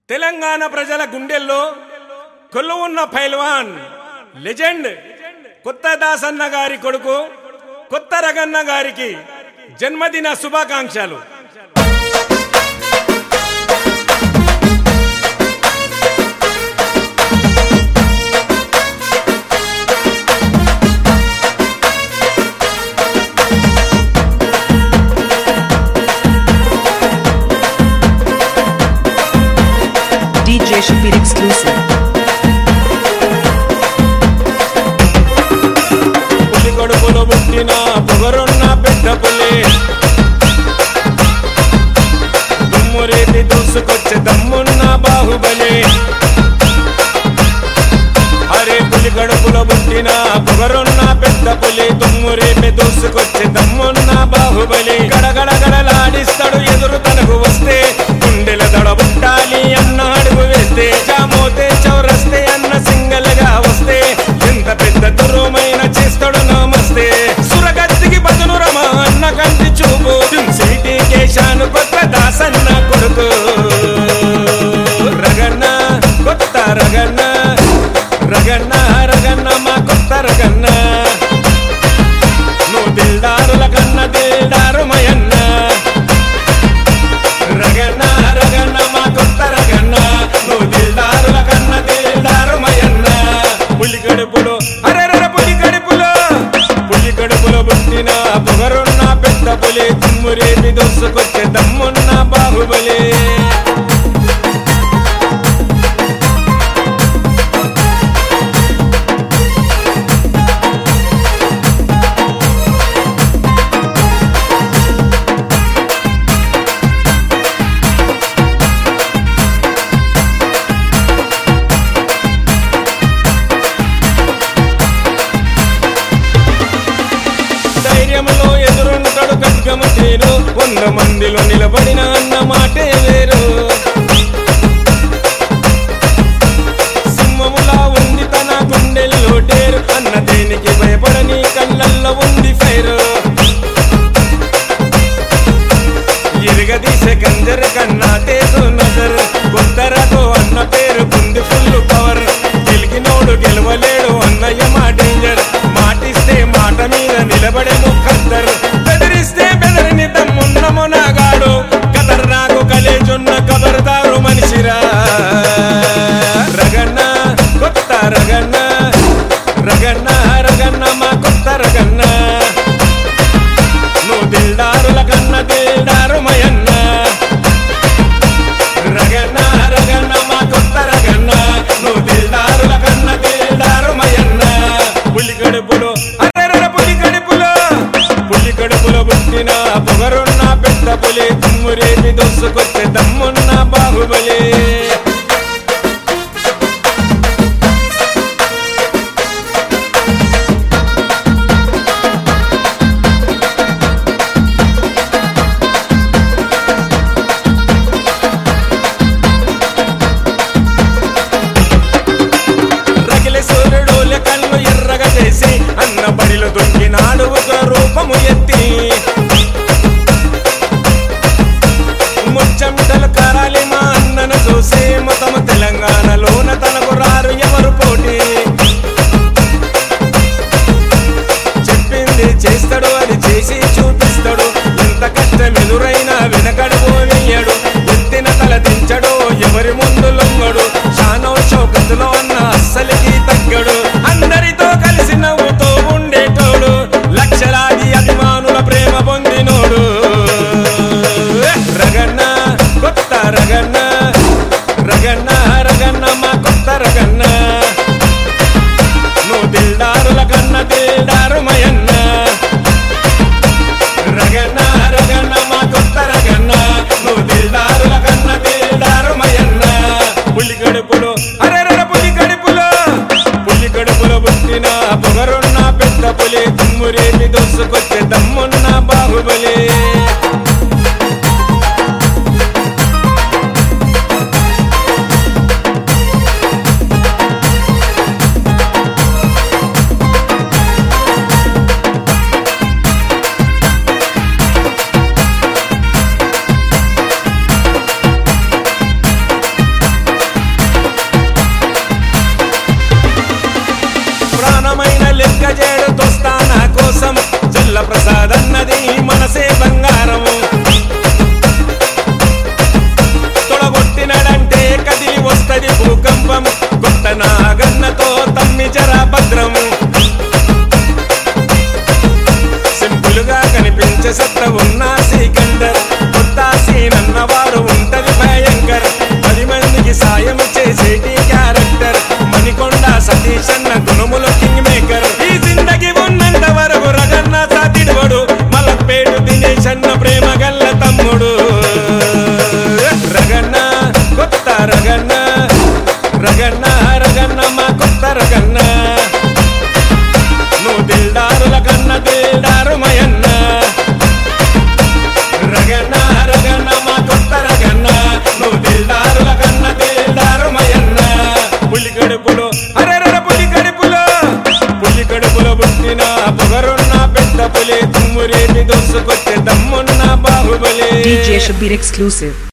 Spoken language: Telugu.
తెలంగాణ ప్రజల గుండెల్లో కొల్లు ఉన్న పైల్వాన్ లెజెండ్ కొత్త దాసన్న గారి కొడుకు కొత్త రగన్న గారికి జన్మదిన శుభాకాంక్షలు DJ Shapir exclusive. పులి కొడుకులు పుట్టిన పొగరున్న పెద్ద పులి దుమ్మురేటి దూసుకొచ్చే దమ్మున్న బాహుబలి అరే పులి కడుపులో పుట్టిన పొగరున్న పెద్ద పులి దుమ్మురేపి దూసుకొచ్చే దమ్మున్న బాహుబలి గడగడ గడలాడిస్తాడు ఎదురు తనకు వస్తే గుండెల దడ పుట్టాలి అన్న అడుగు వేస్తే చామోతే చౌరస్తే అన్న సింగల్ గా వస్తే ఎంత పెద్ద దురుమైన చేస్తాడు నమస్తే సురగత్తికి బదులు రమ అన్న కంటి చూపు సిటీ కేశాను కొత్త దాసన్న కొడుకు రగన్న కొత్త రగన్న రగన్న రగన్న మా కొత్త రగన్న నువ్వు దిల్దారుల కన్న దిల్దారు మయన్న రగన్న రగన్న మా కొత్త రగన్న నువ్వు దిల్దారుల కన్న దిల్దారు మయన్న పులి కడుపులో అరెర పులి కడుపులో పులి కడుపులో పుట్టిన పొగరున్న పెద్ద పులి తుమ్మురేపి దోసుకొచ్చే దమ్మున్న బాహుబలి ధైర్యంలో ఎదురుంటాడు ఖడ్గము తీరు వంద మందిలో నిలబడిన అన్న మాటే వేరు సింహములా ఉంది తన గుండెల్లో టేరు అన్న దేనికి భయపడని కళ్ళల్లో ఉంది ఫైరు ఇరగదీసే కంజర్ కన్నా తేసు నజర్ కొందరతో అన్న పేరు ఉంది ఫుల్ పవర్ గెలిగినోడు గెలవలేడు అన్నయ్య మా డేంజర్ మాటిస్తే మాట మీద నిలబడే ముఖద్దర్ బెదిరిస్తే బెదరిని తమ్మున్న మొనగాడు కదర్ నాకు కలేజు గడుపులో పుట్టిన పొగరున్న పెద్ద పులి తుమ్మురేపి దోసుకొచ్చే దమ్మున్న బాహుబలి DJ Shabir exclusive.